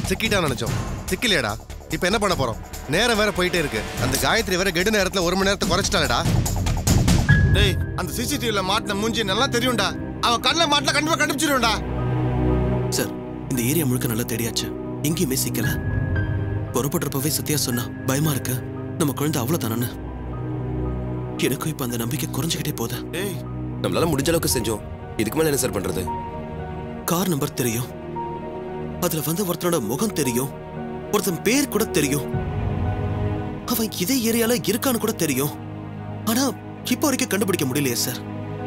சிக்கிட்டான்னு நினைச்சோம் சிக்கலையாடா இப்போ என்ன பண்ண போறோம் நேரம் வேற போயிட்டே இருக்கு அந்த காயத்ரி வேற கெடு நேரத்துல ஒரு மணி நேரத்தை குறைச்சிட்டாடா டேய் அந்த சிசிடிவில மாட்டின மூஞ்சி நல்லா தெரியும்டா அவன் கண்ணில் மாட்டின கண்டிப்பா கண்டுபிடிச்சிருவேன்டா சார் இந்த ஏரியா முழுக்க நல்லா தேடியாச்சு எங்கேயுமே சிக்கல புறப்படுறப்பவே சத்யா சொன்னா பயமா இருக்கு நம்ம குழந்தை அவ்வளவுதானு எனக்கும் இப்ப அந்த நம்பிக்கை குறைஞ்சுக்கிட்டே போகுது டேய் நம்மளால முடிஞ்ச அளவுக்கு செஞ்சோம் இதுக்கு மேல என்ன சார் பண்றது கார் நம்பர் தெரியும் அதுல வந்த ஒருத்தனோட முகம் தெரியும் ஒருத்தன் பேர் கூட தெரியும் அவன் இதே ஏரியால இருக்கான்னு கூட தெரியும் ஆனா இப்போ வரைக்கும் கண்டுபிடிக்க முடியலையே சார்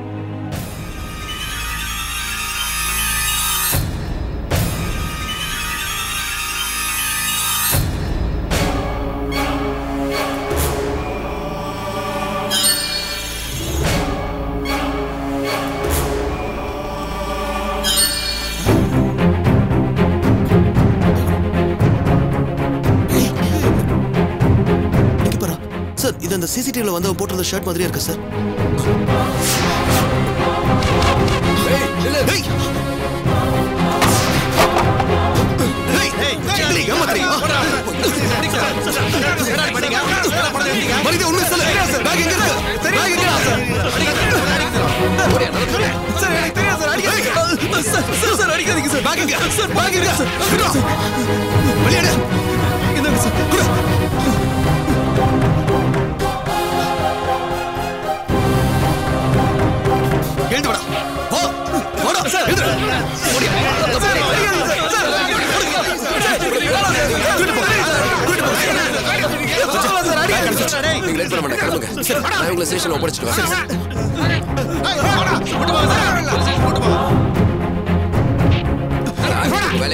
இங்க பாரு சார் இது அந்த சிசிடிவில வந்தவன் போட்டிருந்த ஷர்ட் மாதிரியே இருக்கு சார் ஏய், ஏய், எப்படி ஏமாத்துறீங்க? மரியாதை உண்மை சொல்லு. பேக் எங்க இருக்கு? பேக் எங்க ஏய், சார், சார், சார், அடிக்காதீங்க சார். பேக் எங்க? பேக் எங்க? விடுடா. வெளியேடு. இந்தாங்க சார், குடு. எழுந்து வாடா. போ. போடா. எழுந்து. ஓடியா. சார், அடிக்காதீங்க சார். சார், கூட்டிட்டு போ. கூட்டிட்டு போ. சார், அடிக்காதீங்க. நீங்க லேட் பண்ண மாட்டேன் கிளம்புங்க நான் உங்களை ஸ்டேஷன்ல ஒப்படைச்சிட்டு வரேன் வேலை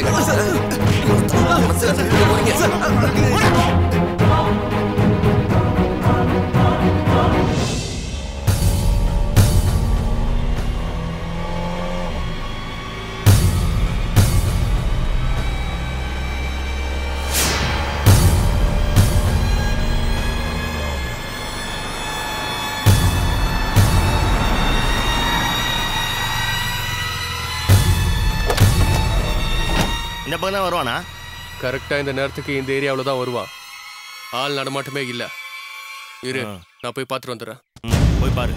இந்த பக்கம் தான் வருவானா கரெக்டா இந்த நேரத்துக்கு இந்த ஏரியாவில் தான் வருவான் ஆள் நடமாட்டமே இல்ல இரு ஆ. நான் போய் பார்த்துட்டு வந்துடுறேன் ம், போய் பாரு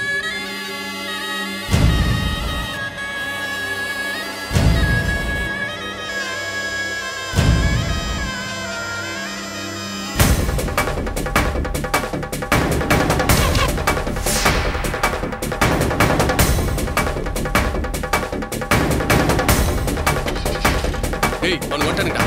ஏய் அவனு வந்துட்டானுங்கடா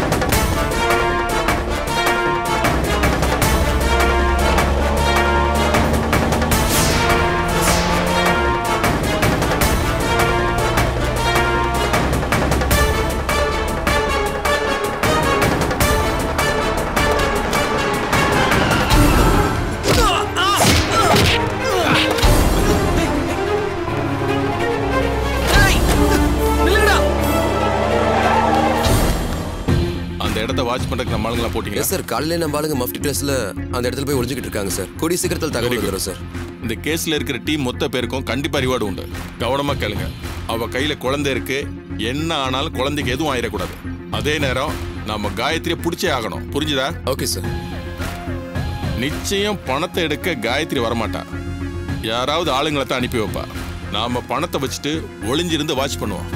அந்த இடத்த வாட்ச் பண்றதுக்கு நம்ம ஆளுங்களா போட்டீங்க எஸ் சார் காலையில நம்ம ஆளுங்க மஃப்டி ட்ரெஸ்ல அந்த இடத்துல போய் ஒளிஞ்சுக்கிட்டு இருக்காங்க சார் கூடிய சீக்கிரத்தில் தகவல் வந்துடும் சார் இந்த கேஸ்ல இருக்கிற டீம் மொத்த பேருக்கும் கண்டிப்பா ரிவார்டு உண்டு கவனமா கேளுங்க அவ கையில குழந்தை இருக்கு என்ன ஆனாலும் குழந்தைக்கு எதுவும் ஆயிடக்கூடாது அதே நேரம் நம்ம காயத்ரியை பிடிச்சே ஆகணும் புரிஞ்சுதா ஓகே சார் நிச்சயம் பணத்தை எடுக்க காயத்ரி வரமாட்டா யாராவது ஆளுங்களை தான் அனுப்பி வைப்பா நாம பணத்தை வச்சுட்டு ஒளிஞ்சிருந்து வாட்ச் பண்ணுவோம்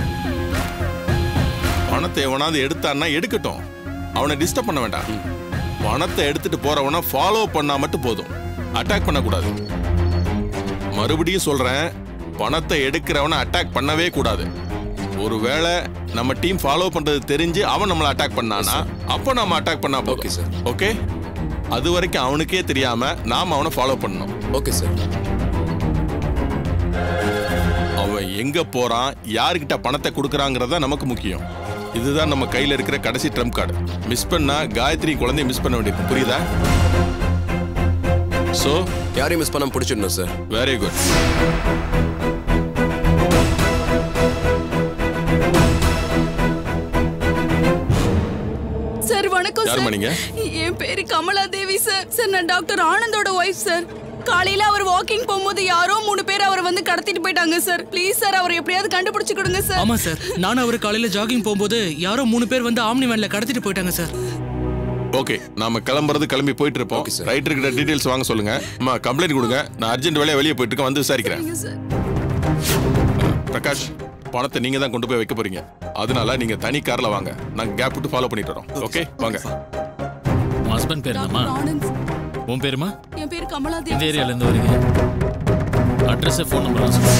பணத்தை எவனாவது எடுத்தான்னா எடுக்கட்டும் அவனை டிஸ்டர்ப் பண்ண வேண்டாம் பணத்தை எடுத்துட்டு போறவனை ஃபாலோ பண்ணா மட்டும் போதும் அட்டாக் பண்ணக்கூடாது மறுபடியும் சொல்றேன் பணத்தை எடுக்கிறவனை அட்டாக் பண்ணவே கூடாது ஒருவேளை நம்ம டீம் ஃபாலோ பண்றது தெரிஞ்சு அவன் நம்மளை அட்டாக் பண்ணானா அப்போ நம்ம அட்டாக் பண்ணா Okay, okay sir. Sir okay அது வரைக்கும் அவனுக்கே தெரியாம நாம அவனை ஃபாலோ பண்ணணும் ஓகே சார் அவன் எங்க போறான் யாருக்கிட்ட பணத்தை கொடுக்கறாங்கிறது தான் நமக்கு முக்கியம் இதுதான் நம்ம கையில இருக்கிற கடைசி ட்ரம்ப் கார்டு மிஸ் பண்ணா காயத்ரி குழந்தைய மிஸ் பண்ண வேண்டியிருக்கும் புரியுதா சோ யாரையும் மிஸ் பண்ணாம பிடிச்சிடணும் சார் வெரி குட் சார் வணக்கம் யாரும்மா சார் நீங்க? என் பேரு கமலா தேவி சார் சார் நான் டாக்டர் ஆனந்தோட ஒய்ஃப் சார் காலையில அவர் வாக்கிங் போகும்போது யாரோ மூணு பேர் அவரை வந்து கடத்திட்டு போயிட்டாங்க சார் ப்ளீஸ் சார் அவர் எப்படியாவது கண்டுபிடிச்சு கொடுங்க சார் ஆமா சார் நானும் அவர் காலையில ஜாகிங் போகும்போது யாரோ மூணு பேர் வந்து ஆம்னி வேன்ல கடத்திட்டு போயிட்டாங்க சார் ஓகே நாம கிளம்புறது கிளம்பி போயிட்டு இருப்போம் Okay, sir. ரைட் இருக்கிற டீடைல்ஸ் வாங்க சொல்லுங்க அம்மா கம்ப்ளைண்ட் கொடுங்க நான் அர்ஜென்ட் வேலையா வெளியே போயிட்டு இருக்கேன் வந்து விசாரிக்கிறேன் சரிங்க சார் பிரகாஷ் பணத்தை நீங்க தான் கொண்டு போய் வைக்க போறீங்க அதனால நீங்க தனி கார்ல வாங்க நாங்க கேப் விட்டு ஃபாலோ பண்ணிட்டு வரோம் ஓகே வாங்க உன் ஹஸ்பண்ட் பேர் என்னம்மா டாக்டர் ஆனந்த் உன் பேருமா என் பேர் இந்த கமலாதேவி ஏரியால இருந்து வரீங்க அட்ரஸ் ஃபோன் நம்பர் சொல்லுங்க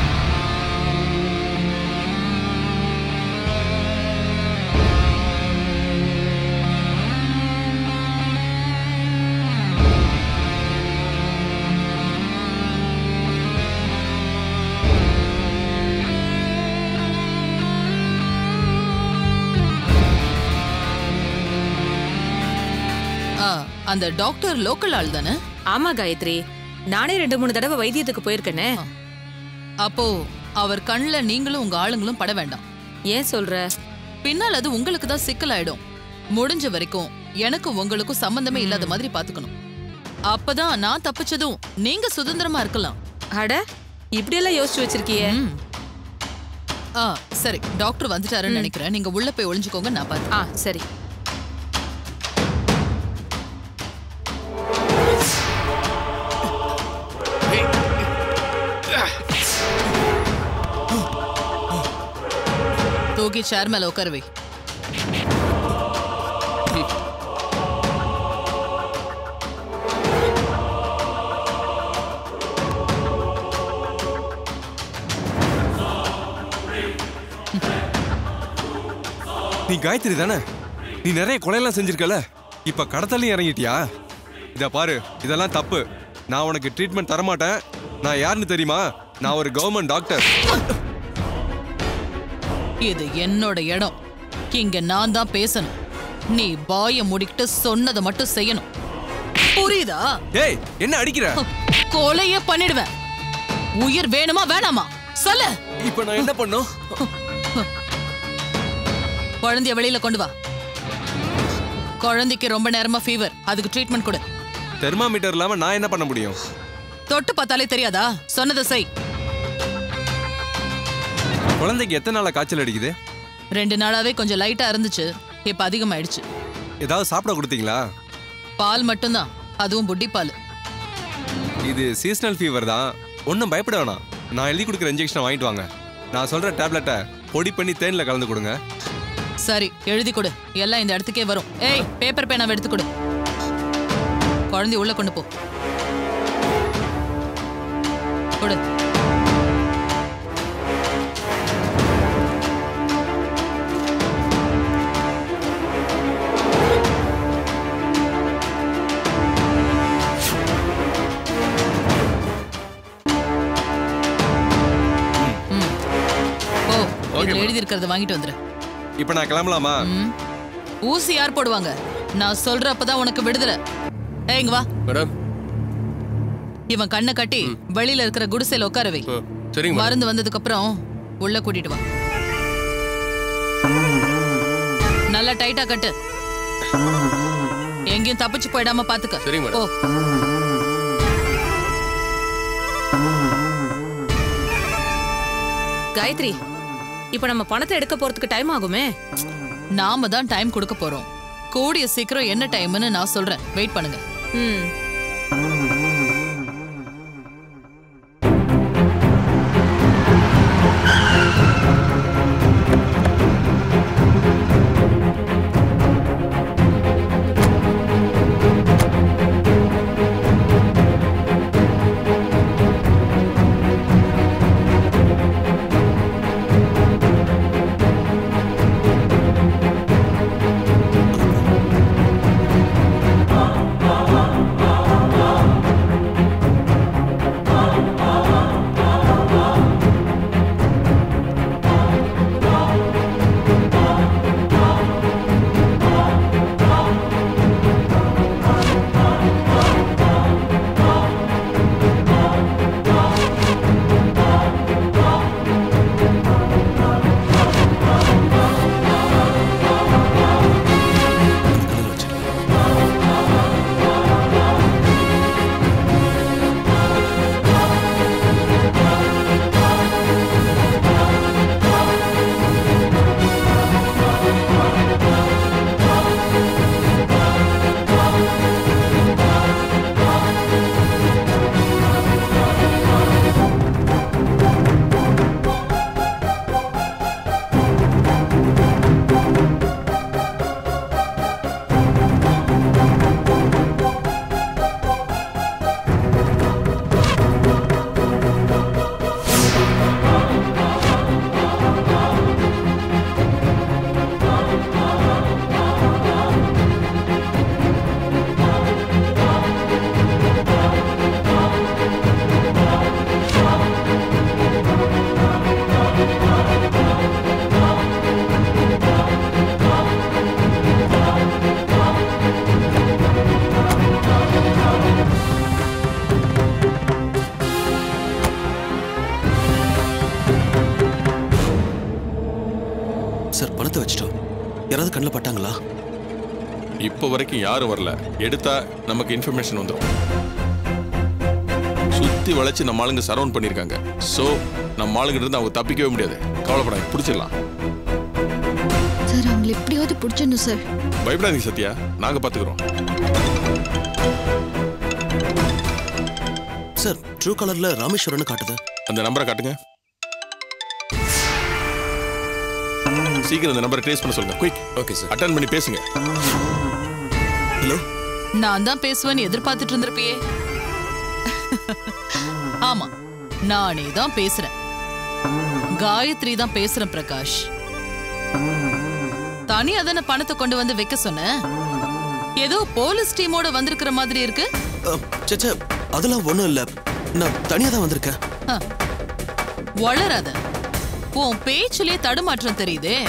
ஆ, அந்த டாக்டர் லோக்கல் ஆள் தானே ஆமா காயத்ரி நானே ரெண்டு மூணு தடவை வைத்தியத்துக்கு போயிருக்கேனே அப்போ அவர் கண்ணுல நீங்களும் உங்க ஆளுங்களும் பட வேண்டாம் ஏன் சொல்ற பின்னால் அது உங்களுக்கு தான் சிக்கலாயிடும் முடிஞ்ச வரைக்கும் எனக்கும் உங்களுக்கும் சம்பந்தமே இல்லாத மாதிரி பாத்துக்கணும் அப்பதான் நான் தப்பிச்சதும் நீங்க சுதந்திரமா இருக்கலாம் அட இப்படியெல்லாம் யோசிச்சு வச்சிருக்கியே ம். ஆ சரி டாக்டர் வந்துட்டாருன்னு நினைக்கிறேன் நீங்க உள்ள போய் ஒளிஞ்சுக்கோங்க நான் பாத்து ஆ சரி தூக்கி சேர் மேல உட்கார வை நீ காயத்ரி தானே நீ நிறைய கொலையெல்லாம் செஞ்சிருக்கல இப்ப கடத்தலையும் இறங்கிட்டியா இத பாரு இதெல்லாம் தப்பு நான் உனக்கு ட்ரீட்மெண்ட் தரமாட்டேன் நான் யாருன்னு தெரியுமா நான் ஒரு கவர்மெண்ட் டாக்டர் இது என்னோட இடம் இங்க நான் தான் பேசணும் நீ பாய முடிக்கிட்டு சொன்னதை மட்டும் செய்யணும் புரியுதா டேய் என்ன அடிக்கிற கொலையே பண்ணிடுவேன் உயிர் வேணுமா வேணாமா சொல்லு இப்ப நான் என்ன பண்ணும் குழந்தைய வெளியில கொண்டு வா குழந்தைக்கு ரொம்ப நேரமா ஃபீவர் அதுக்கு ட்ரீட்மெண்ட் கொடு தெர்மாமீட்டர் இல்லாம நான் என்ன பண்ண முடியும் தொட்டு பார்த்தாலே தெரியாதா சொன்னதை செய் குழந்தைக்கு எத்தனை நாளா காய்ச்சல் அடிக்குது ரெண்டு நாளாவே கொஞ்சம் லைட்டா இருந்துச்சு இப்ப அதிகமாயிடுச்சு ஏதாவது சாப்பிட கொடுத்தீங்களா பால் மட்டும்தான் அதுவும் புட்டி பால் இது சீசனல் ஃபீவர் தான் ஒன்றும் பயப்பட வேணாம் நான் எழுதி கொடுக்குற இன்ஜெக்ஷனை வாங்கிட்டு வாங்க நான் சொல்ற டேப்லெட்டை பொடி பண்ணி தேன்ல கலந்து கொடுங்க சரி எழுதி கொடு எல்லாம் இந்த இடத்துக்கே வரும் ஏய் பேப்பர் பேனாவை எடுத்து கொடு குழந்தை உள்ள கொண்டு போ கொடு ம். ஓ இதுல எழுதி இருக்கிறத வாங்கிட்டு வந்துரு இப்போ நான் கிளம்பலாமா ம். ஊசி யார் போடுவாங்க நான் சொல்றப்பதான் உனக்கு விடுதலை ஏய் இங்க வா மேடம் இவன் கண்ணை கட்டி வெளியில இருக்கிற குடிசையில உட்கார வை ஆ, சரிங்க மேடம் மருந்து வந்ததுக்கு அப்புறம் உள்ள கூட்டிட்டு வா நல்லா டைட்டா கட்டு எங்கேயும் தப்பிச்சு போயிடாம பாத்துக்க சரிங்க மேடம். ஓ காயத்ரி இப்ப நம்ம பணத்தை எடுக்க போறதுக்கு டைம் ஆகுமே நாம தான் டைம் கொடுக்க போறோம் கூடிய சீக்கிரம் என்ன டைம்னு நான் சொல்றேன் வெயிட் பண்ணுங்க ம் பட்டாங்களா இப்போ வரைக்கும் யாரும் வரல எடுத்தா நமக்கு இன்ஃபர்மேஷன் வந்துடும் சுத்தி வளைச்சு நம்ம ஆளுங்க சரவுண்ட் பண்ணிருக்காங்க சோ நம்ம ஆளுங்க இருந்து அவங்க தப்பிக்கவே முடியாது கவலைப்படாங்க பிடிச்சிடலாம் சார் அவங்களை எப்படியாவது பிடிச்சிடணும் சார் பயப்படாதீங்க சத்யா நாங்க பாத்துக்கிறோம் சார் ட்ரூ கலர்ல ராமேஸ்வரன் காட்டுது அந்த நம்பரை காட்டுங்க சீக்கிரம் அந்த நம்பரை ட்ரேஸ் பண்ண சொல்லுங்க குயிக் ஓகே சார் அட்டன் பண்ணி பேசுங்க ஹலோ நான் தான் பேசுவேன்னு எதிர்பார்த்துட்டு இருந்திருப்பியே ஆமா நானே தான் பேசுறேன் காயத்ரி தான் பேசுறேன் பிரகாஷ் தனியா தானே பணத்தை கொண்டு வந்து வைக்க சொன்னேன் ஏதோ போலீஸ் டீமோட வந்திருக்கிற மாதிரி இருக்கு சேச்சே அதெல்லாம் ஒண்ணும் இல்ல நான் தனியா தான் வந்திருக்கேன் ஹ. வளராத உன் பேச்சிலே தடுமாற்றம் தெரியுதே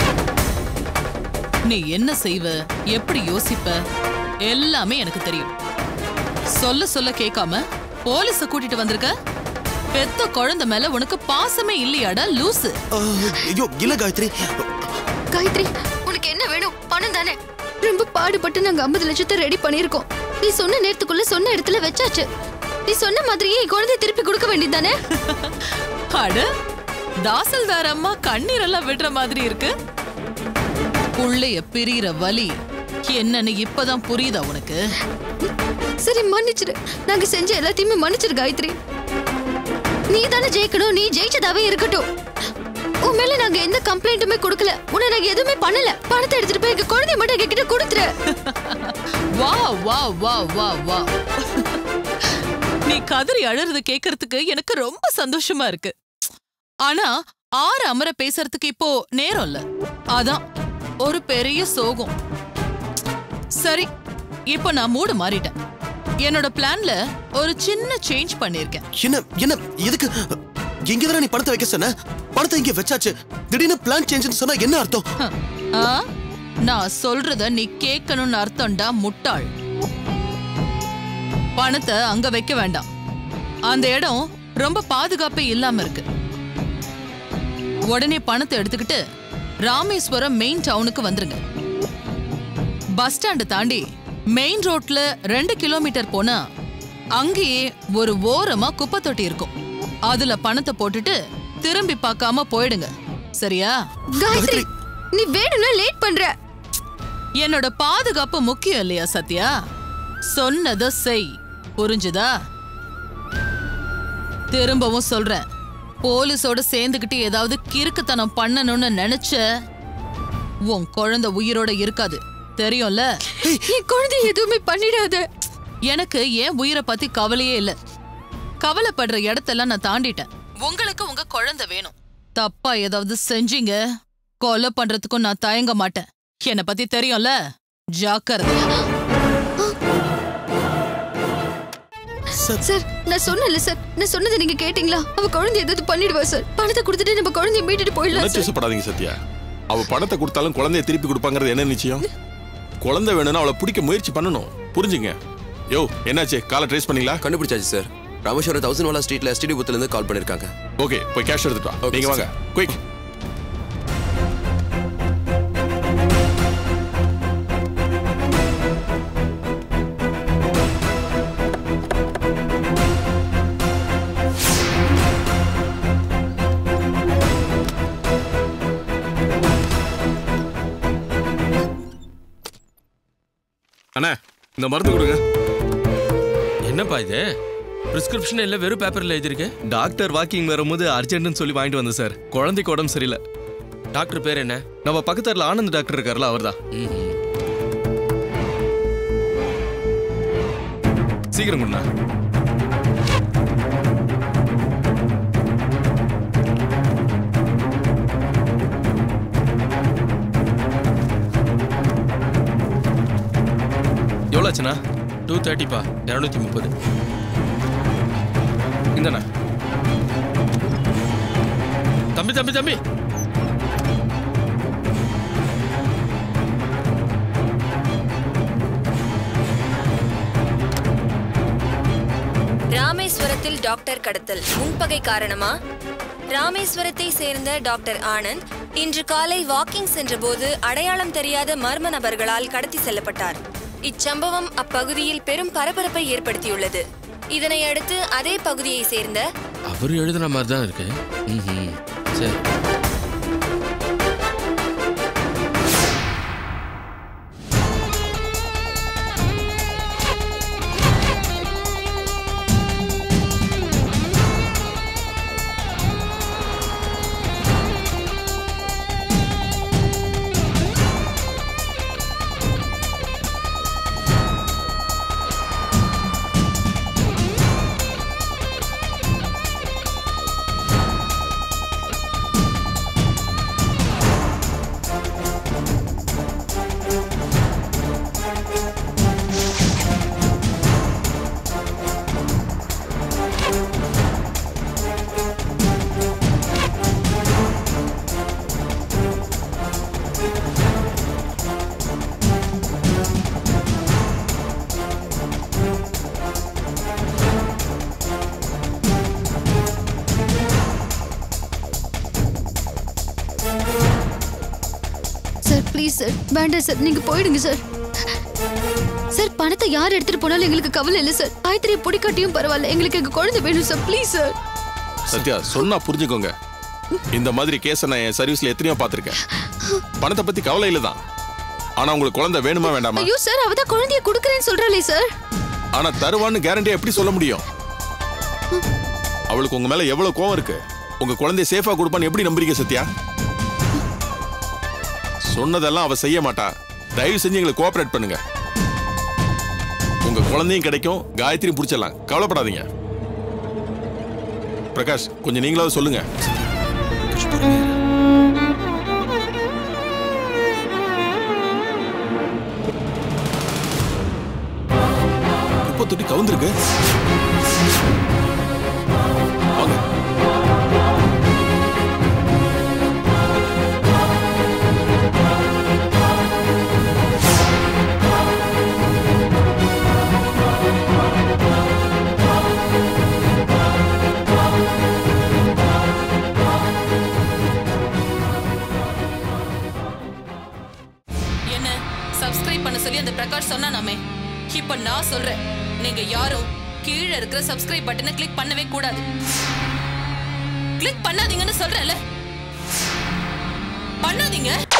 நீ என்ன செய்வ எப்படி யோசிப்ப எல்லாமே எனக்கு தெரியும் சொல்ல சொல்ல கேட்காம போலீஸ கூட்டிட்டு வந்திருக்க பெத்த குழந்தை மேல உனக்கு பாசமே இல்லையாடா லூசு ஐயோ இல்ல காயத்ரி காயத்ரி உனக்கு என்ன வேணும் பணம் தானே ரொம்ப பாடுபட்டு நாங்க ஐம்பது லட்சத்தை ரெடி பண்ணிருக்கோம் நீ சொன்ன நேரத்துக்குள்ள சொன்ன இடத்துல வச்சாச்சு நீ சொன்ன மாதிரியே என் குழந்தைய திருப்பி கொடுக்க வேண்டியதானே அட தாசில்தார் அம்மா கண்ணீர் எல்லாம் விடுற மாதிரி இருக்கு புள்ளைய பிரியிற வலி என்னன்னு இப்பதான் புரியுதா உனக்கு சரி மன்னிச்சிடு நாங்க செஞ்ச எல்லாத்தையுமே மன்னிச்சிரு காயத்ரி நீ தானே ஜெயிக்கணும் நீ ஜெயிச்சதாவே இருக்கட்டும் உன் மேல நாங்க எந்த கம்ப்ளைண்ட்டுமே கொடுக்கல உன்னை நாங்க எதுவுமே பண்ணல பணத்தை எடுத்துட்டு போய் எங்க குழந்தைய மட்டும் எங்க கிட்ட கொடுத்துரு வா வா வா வா வா நீ கதறி அழறது கேக்குறதுக்கு எனக்கு ரொம்ப சந்தோஷமா இருக்கு ஆனா ஆறு அமர பேசுறதுக்கு இப்போ நேரம் இல்ல அதான் ஒரு பெரிய சோகம் சரி இப்போ நான் மூடு மாறிட்டேன் என்னோட பிளான்ல ஒரு சின்ன சேஞ்ச் பண்ணிருக்கேன் என்ன என்ன எதுக்கு எங்க தானே நீ பணத்தை வைக்க சொன்ன பணத்தை இங்க வச்சாச்சு திடீர்னு பிளான் சேஞ்சுன்னு சொன்னா என்ன அர்த்தம் ஆ? நான் சொல்றத நீ கேட்கணும்னு அர்த்தம்டா முட்டாள் பணத்தை அங்க வைக்க வேண்டாம் அந்த இடம் ரொம்ப பாதுகாப்பே இல்லாம இருக்கு உடனே பணத்தை எடுத்துக்கிட்டு ராமேஸ்வரம் மெயின் டவுனுக்கு வந்துருங்க பஸ் ஸ்டாண்ட் தாண்டி மெயின் ரோட்ல ரெண்டு கிலோமீட்டர் போனா அங்கேயே ஒரு ஓரமா குப்பை தொட்டி இருக்கும் அதுல பணத்தை போட்டுட்டு திரும்பி பார்க்காம போயிடுங்க சரியா காயத்ரி நீ வேணும்னா லேட் பண்ற என்னோட பாதுகாப்பு முக்கியம் இல்லையா சத்யா சொன்னத செய் புரிஞ்சுதா திரும்பவும் சொல்றேன் போலீஸோட சேர்ந்துக்கிட்டு ஏதாவது கிறுக்குத்தனம் பண்ணணும்னு நினைச்ச உன் குழந்தை உயிரோட இருக்காது தெரியும்ல என் குழந்தை எதுவுமே பண்ணிடாத எனக்கு என் உயிரை பத்தி கவலையே இல்ல கவலைப்படுற இடத்தெல்லாம் நான் தாண்டிட்டேன் உங்களுக்கு உங்க குழந்தை வேணும் தப்பா ஏதாவது செஞ்சீங்க கொலை பண்றதுக்கும் நான் தயங்க மாட்டேன் என்னை பத்தி தெரியும்ல ஜாக்கிரதை சார் நான் சொன்னல சார் நான் சொன்னதை நீங்க கேட்டீங்களா அவ குழந்தை ஏதாவது பண்ணிடுவா சார் பணத்தை கொடுத்துட்டு நம்ம குழந்தைய மீட்டுட்டு போயிடலாம் சார் உணர்ச்சிப்படாதீங்க சத்யா அவ பணத்தை கொடுத்தாலும் குழந்தைய திருப்பி கொடுப்பாங்கிறது என்ன நிச்சயம் குழந்தை வேணும்னா அவளை பிடிக்க முயற்சி பண்ணணும் புரிஞ்சுங்க யோ என்னாச்சு காலை ட்ரேஸ் பண்ணீங்களா கண்டுபிடிச்சாச்சு சார் ராமேஸ்வரம் தௌசண்ட் வாலா ஸ்ட்ரீட்ல எஸ்டிடி பூத்துல இருந்து கால் பண்ணிருக்காங்க ஓகே போய் கேஷ் எடுத்துட்டு வா நீங்க வாங்க குயிக் அண்ணா இந்த மருந்து கொடுங்க என்னப்பா இது பிரிஸ்கிரிப்ஷன் இல்ல வெறும் பேப்பர்ல எழுதிருக்கு டாக்டர் வாக்கிங் வரும்போது அர்ஜென்ட்னு சொல்லி வாங்கிட்டு வந்தேன் சார் குழந்தைக்கு உடம்பு சரியில்லை டாக்டர் பேர் என்ன நம்ம பக்கத்துல ஆனந்த் டாக்டர் இருக்கார்ல அவர்தான் சீக்கிரம் கொடுண்ணா எவ்வளோ ஆச்சுண்ணா டூ தேர்ட்டிப்பா இரநூத்தி முப்பது இந்தண்ணா தம்பி தம்பி தம்பி ராமேஸ்வரத்தில் டாக்டர் கடத்தல் முன்பகை காரணமா ராமேஸ்வரத்தை சேர்ந்த டாக்டர் ஆனந்த் இன்று காலை வாக்கிங் சென்றபோது அடையாளம் தெரியாத மர்ம நபர்களால் கடத்தி செல்லப்பட்டார் இச்சம்பவம் அப்பகுதியில் பெரும் பரபரப்பை ஏற்படுத்தியுள்ளது இதனை அடுத்து அதே பகுதியை சேர்ந்த அவர் எழுதுன மாதிரி தான் இருக்கு ம்ஹும். சரி சார் ப்ளீஸ் சார் வேண்டாம் சார் நீங்க போயிடுங்க சார் சார் பணத்தை யார் எடுத்துட்டு போனாலும் எங்களுக்கு கவலை இல்லை சார் காயத்ரி பிடிக்காட்டியும் பரவாயில்ல எங்களுக்கு எங்க குழந்தை வேணும் சார் ப்ளீஸ் சார் சத்யா சொன்னா புரிஞ்சுக்கோங்க இந்த மாதிரி கேஸை நான் என் சர்வீஸ்ல எத்தனையோ பார்த்திருக்கேன் பணத்தை பத்தி கவலை இல்லை தான் ஆனா உங்களுக்கு குழந்தை வேணுமா வேண்டாமா ஐயோ சார் அவ தான் குழந்தைய கொடுக்குறேன்னு சொல்றாளே சார் ஆனா தருவான்னு கேரண்டியா எப்படி சொல்ல முடியும் அவளுக்கு உங்க மேல எவ்வளவு கோவம் இருக்கு உங்க குழந்தைய சேஃபா கொடுப்பான்னு எப்படி நம்புறீங்க சத்யா சொன்னதெல்லாம் அவ செய்ய மாட்டா தயவு செஞ்சு எங்களுக்கு கோஆபரேட் பண்ணுங்க உங்க குழந்தையும் கிடைக்கும் காயத்ரியும் பிடிச்சிடலாம் கவலைப்படாதீங்க பிரகாஷ் கொஞ்சம் நீங்களாவது சொல்லுங்க குப்பை தொட்டி கவுந்திருக்கு வாங்க என்ன சப்ஸ்கிரைப் பண்ண சொல்லி அந்த பிரகாஷ் சொன்னானாமே இப்ப நான் சொல்றேன் நீங்க யாரும் கீழே இருக்கிற சப்ஸ்கிரைப் பட்டனை கிளிக் பண்ணவே கூடாது கிளிக் பண்ணாதீங்கன்னு சொல்றேன்ல பண்ணாதீங்க